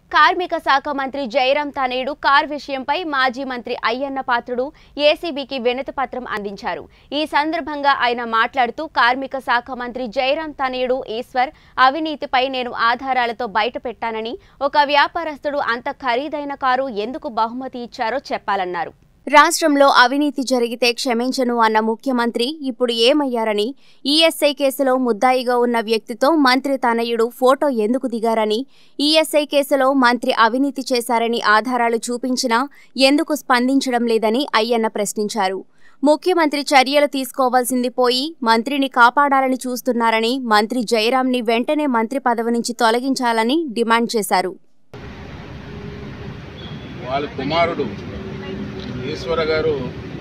కార్మిక శాఖ మంత్రి జయరాం తనేడు కార్ విషయంపై మాజీ మంత్రి అయ్యన్న పాత్రుడు ఏసీబీకి వినతి పత్రం అందించారు ఈ సందర్భంగా ఆయన మాట్లాడుతూ కార్మిక శాఖ మంత్రి జయరాం తనేడు ఈశ్వర్ అవినీతిపై నేను ఆధారాలతో బయట పెట్టానని ఒక వ్యాపారస్తుడు అంత ఖరీదైన కారు ఎందుకు బహుమతి ఇచ్చారో చెప్పాలన్నారు రాష్ట్రంలో అవినీతి జరిగితే క్షమించను అన్న ముఖ్యమంత్రి ఇప్పుడు ఏమయ్యారని ఈఎస్ఐ కేసులో ముద్దాయిగా ఉన్న వ్యక్తితో మంత్రి తనయుడు ఫోటో ఎందుకు దిగారని ఈఎస్ఐ కేసులో మంత్రి అవినీతి చేశారని ఆధారాలు చూపించినా ఎందుకు స్పందించడం లేదని అయ్యన్న ప్రశ్నించారు ముఖ్యమంత్రి చర్యలు తీసుకోవాల్సింది పోయి మంత్రిని కాపాడాలని చూస్తున్నారని మంత్రి జయరాంని వెంటనే మంత్రి పదవి నుంచి తొలగించాలని డిమాండ్ చేశారు వాళ్ళ కుమారుడు ఈశ్వర గారు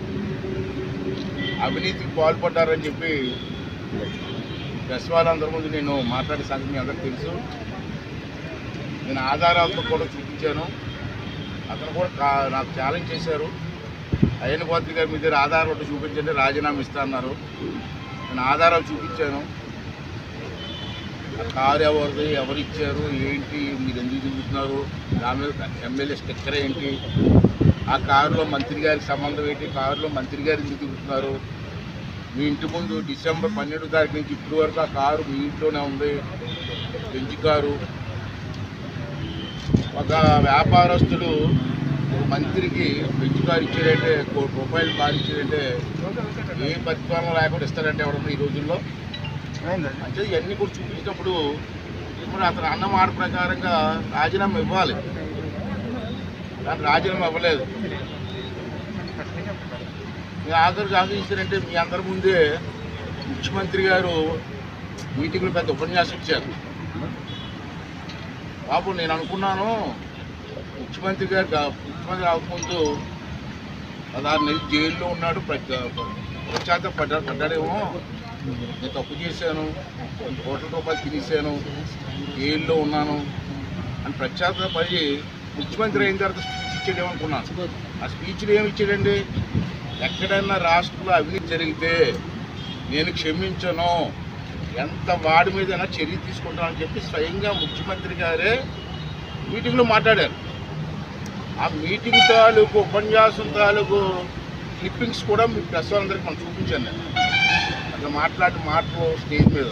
అవినీతికి పాల్పడ్డారని చెప్పి ప్రెస్ వాళ్ళందరి ముందు నేను మాట్లాడే సంగతి మీ అందరికీ తెలుసు నేను ఆధారాలతో కూడా చూపించాను అతను కూడా కా- నాకు ఛాలెంజ్ చేశారు అయ్యన పాత్రి గారు మీ దగ్గర ఆధారాలు ఉంటే చూపించండి రాజీనామా ఇస్తా అన్నారు నేను ఆధారాలు చూపించాను ఆ కారు ఎవరిది ఎవరు ఇచ్చారు ఏంటి మీరు ఎందుకు తిరుగుతున్నారు దాని మీద ఎమ్మెల్యే స్టిక్కర్ ఏంటి ఆ కారులో మంత్రి గారికి సంబంధం ఏంటి కారులో మంత్రి గారు ఎందుకు తిరుగుతున్నారు మీ ఇంటి ముందు డిసెంబర్ పన్నెండు తారీఖు నుంచి ఇప్పటి వరకు ఆ కారు మీ ఇంట్లోనే ఉంది బెంచ్ కారు ఒక వ్యాపారస్తుడు ఒక మంత్రికి బెంచ్ కారు ఇచ్చాడంటే కోటి రూపాయలు కారు ఇచ్చాడంటే ఏ ప్రతిఫలం లేకుండా ఇస్తాడంటే ఎవడన్నా ఈ రోజుల్లో అంటే ఇవన్నీ కూడా చూపించినప్పుడు ఇప్పుడు అతను అన్న మాట ప్రకారంగా రాజీనామా ఇవ్వాలి కానీ రాజీనామా ఇవ్వలేదు మీ ఆఖరికి ఆలోచించారంటే మీ అందరి ముందే ముఖ్యమంత్రి గారు మీటింగ్లో పెద్ద ఉపన్యాసం ఇచ్చారు బాబు నేను అనుకున్నాను ముఖ్యమంత్రి గారు గా- ముఖ్యమంత్రి అవ్వకముందు పదహారు నెలలు జైల్లో ఉన్నాడు ప్రత్యా ప్రఖ్యాత పడ్డా పడ్డాడేమో నేను తప్పు చేశాను కొన్ని కోట్ల రూపాయలు తినేసాను జైల్లో ఉన్నాను అని ప్రఖ్యాత పడి ముఖ్యమంత్రి అయిన తర్వాత స్పీచ్ ఇచ్చాడేమో అనుకున్నాను ఆ స్పీచ్లో ఏమి ఇచ్చాడండి ఎక్కడైనా రాష్ట్రంలో అవినీతి జరిగితే నేను క్షమించను ఎంత వాడి మీదైనా చర్య తీసుకుంటానని చెప్పి స్వయంగా ముఖ్యమంత్రి గారే మీటింగ్లో మాట్లాడారు ఆ మీటింగ్ తాలూకు ఉపన్యాసం తాలూకు క్లిప్పింగ్స్ కూడా మీ ప్రెస్ వాళ్ళందరికీ మనం చూపించాను నేను అట్లా మాట్లాడిన మాటలు స్టేజ్ మీద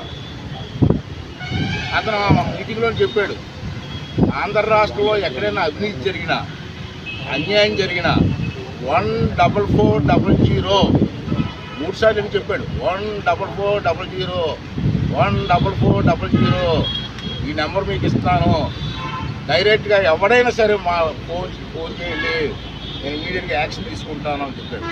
అతను ఆ మీటింగ్లో చెప్పాడు ఆంధ్ర రాష్ట్రంలో ఎక్కడైనా అవినీతి జరిగినా అన్యాయం జరిగినా one double four double zero మూడు సార్లు ఏమి చెప్పాడు one double four double zero one double four double zero ఈ నెంబర్ మీకు ఇస్తాను డైరెక్ట్గా ఎవడైనా సరే మా ఫోన్ ఫోన్ చేయండి నేను ఇమీడియట్గా యాక్షన్ తీసుకుంటాను అని చెప్పాడు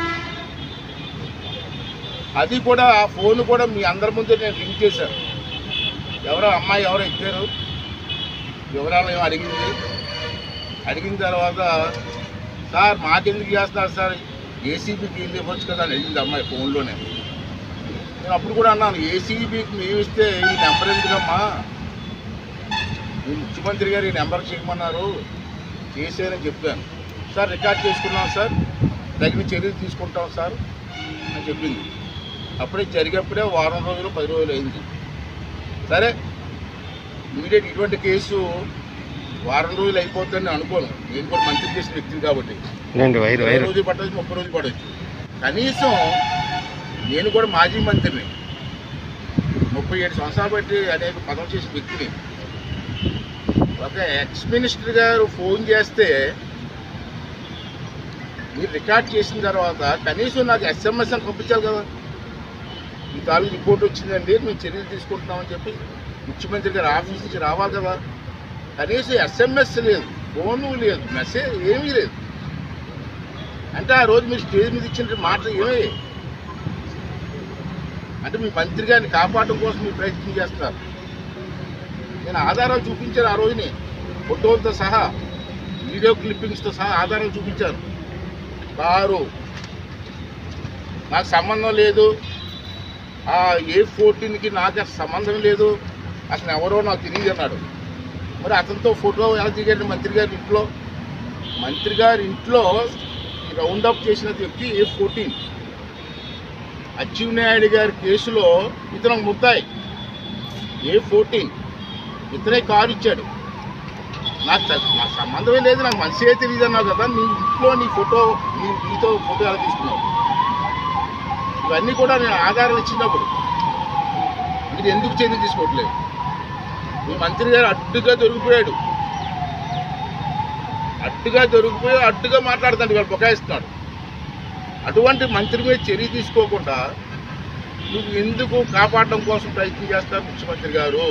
అది కూడా ఆ ఫోన్ కూడా మీ అందరి ముందే నేను లింక్ చేశాను ఎవరో అమ్మాయి ఎవరో ఎత్తారు వివరాలు ఏమో అడిగింది అడిగిన తర్వాత సార్ మాకెందుకు చేస్తున్నారు సార్ ఏసీబీకి వెళ్ళి ఇవ్వచ్చు కదా అని అడిగింది అమ్మాయి ఫోన్లోనే నేను అప్పుడు కూడా అన్నాను ఏసీబీకి మేము ఇస్తే ఈ నెంబర్ ఎందుకమ్మా మీ ముఖ్యమంత్రి గారు ఈ నెంబర్ చేయమన్నారు చేశారని చెప్పాను సార్ రికార్డ్ చేసుకున్నాం సార్ తగిన చర్యలు తీసుకుంటాం సార్ అని చెప్పింది అప్పుడే జరిగేప్పుడే వారం రోజులు పది రోజులు అయింది సరే ఇమీడియట్ ఇటువంటి కేసు వారం రోజులు అయిపోతుందని అనుకోను నేను కూడా మంత్రి చేసిన వ్యక్తిని కాబట్టి రండి వైరు ఇరవై వైరు రోజులు పట్టవచ్చు ముప్పై రోజులు పడవచ్చు కనీసం నేను కూడా మాజీ మంత్రిని ముప్పై ఏడు సంవత్సరాలు బట్టి అనేక పదవి చేసిన వ్యక్తిని ఒక ఎక్స్ మినిస్టర్ గారు ఫోన్ చేస్తే మీరు రికార్డ్ చేసిన తర్వాత కనీసం నాకు ఎస్ఎంఎస్ అని పంపించాలి కదా ఈ తాలూకు రిపోర్ట్ వచ్చిందండి మేము చర్యలు తీసుకుంటున్నామని చెప్పి ముఖ్యమంత్రి గారి ఆఫీస్ నుంచి రావాలి కదా కనీసం ఎస్ఎంఎస్ లేదు ఫోను లేదు మెసేజ్ ఏమీ లేదు అంటే ఆ రోజు మీరు స్టేజ్ మీద ఇచ్చిన మాటలు ఏమయ్యాయి అంటే మీ మంత్రి గారిని కాపాడడం కోసం మీరు ప్రయత్నం చేస్తున్నారు నేను ఆధారాలు చూపించాను ఆ రోజుని ఫోటోలతో సహా వీడియో క్లిప్పింగ్స్తో సహా ఆధారాలు చూపించాను కారు నాకు సంబంధం లేదు ఆ ఏ ఫోర్టీన్కి నాకు అసలు సంబంధం లేదు అసలు ఎవరో నాకు తెలియదు అన్నాడు మరి అతనితో ఫోటో ఎలా దిగాడు మంత్రి గారి ఇంట్లో మంత్రి గారి ఇంట్లో ఈ రౌండ్ అప్ చేసిన వ్యక్తి ఏ ఫోర్టీన్ అచ్చెన్నాయుడు గారి కేసులో ఇతను ముద్దాయి ఏ ఫోర్టీన్ ఇతనే కారు ఇచ్చాడు నాకు తె- నాకు సంబంధమే లేదు నాకు మనిషే తెలియదు అన్నావు కదా నీ ఇంట్లో నీ ఫోటో నీ నీతో ఫోటో ఎలా తీసుకున్నావు ఇవన్నీ కూడా నేను ఆధారం ఇచ్చినప్పుడు మీరు ఎందుకు చర్య తీసుకోవట్లేదు మీ మంత్రి గారు అడ్డుగా దొరికిపోయాడు అడ్డుగా దొరికిపోయి అడ్డుగా మాట్లాడుతాడు వాళ్ళు బొకాయిస్తున్నాడు అటువంటి మంత్రి మీద చర్య తీసుకోకుండా నువ్వు ఎందుకు కాపాడడం కోసం ప్రయత్నం చేస్తారు ముఖ్యమంత్రి గారు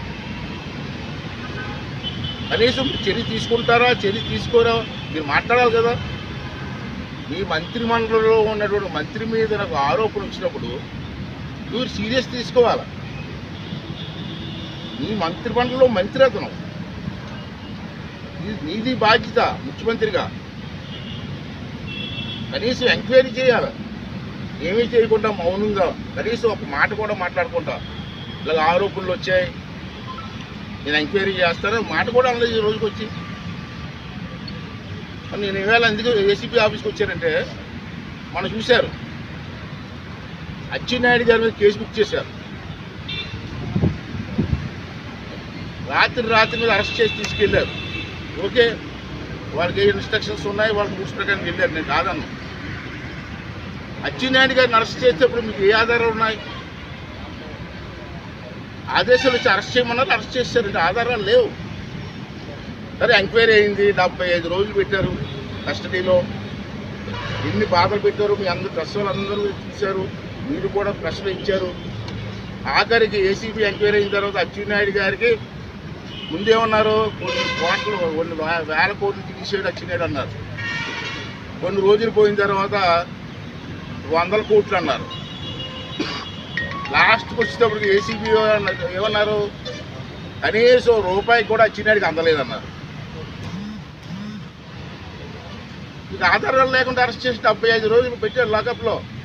కనీసం చర్య తీసుకుంటారా చర్య తీసుకోరా మీరు మాట్లాడాలి కదా మీ మంత్రి మండలిలో ఉన్నటువంటి మంత్రి మీద నాకు ఆరోపణ వచ్చినప్పుడు మీరు సీరియస్ తీసుకోవాలి నీ మంత్రి మండలిలో మంత్రి అతను ఇది నీది బాధ్యత ముఖ్యమంత్రిగా కనీసం ఎంక్వైరీ చేయాలి ఏమీ చేయకుండా మౌనంగా కనీసం ఒక మాట కూడా మాట్లాడకుండా ఇలాగ ఆరోపణలు వచ్చాయి నేను ఎంక్వైరీ చేస్తాను మాట కూడా అనలేదు ఈ రోజుకి వచ్చి మరి నేను ఈవేళ ఎందుకు ఏసీపీ ఆఫీస్కి వచ్చానంటే మనం చూశారు అచ్చెన్నాయుడు గారి మీద కేసు బుక్ చేశారు రాత్రి రాత్రి మీద అరెస్ట్ చేసి తీసుకెళ్ళారు ఓకే వాళ్ళకి ఏ ఇన్స్ట్రక్షన్స్ ఉన్నాయి వాళ్ళకి రూల్స్ ప్రకారం వెళ్ళారు నేను కాదన్నా అచ్చెన్నాయుడు గారిని అరెస్ట్ చేసేటప్పుడు మీకు ఏ ఆధారాలు ఉన్నాయి ఆదేశాలు వచ్చి అరెస్ట్ చేయమన్నారు అరెస్ట్ చేశారు ఆధారాలు లేవు సరే ఎంక్వైరీ అయింది డెబ్బై ఐదు రోజులు పెట్టారు కస్టడీలో ఎన్ని బాధలు పెట్టారు మీ అందరు ప్రెస్ వాళ్ళు అందరూ చూశారు మీరు కూడా ప్రశ్న ఇచ్చారు ఆఖరికి ఏసీబీ ఎంక్వైరీ అయిన తర్వాత అచ్చెన్నాయుడు గారికి ముందేమన్నారు కొన్ని కోట్లు కొన్ని వే- వేల కోట్లు తీసేడు అచ్చెన్నాయుడు అన్నారు కొన్ని రోజులు పోయిన తర్వాత వందల కోట్లు అన్నారు లాస్ట్కి వచ్చేటప్పటికి ఏసీబీ ఏమన్నారు కనీసం రూపాయి కూడా అచ్చెన్నాయుడికి అందలేదన్నారు ఇది ఆధారాలు లేకుండా అరెస్ట్ చేసి డెబ్బై ఐదు రోజులు పెట్టారు లాకప్లో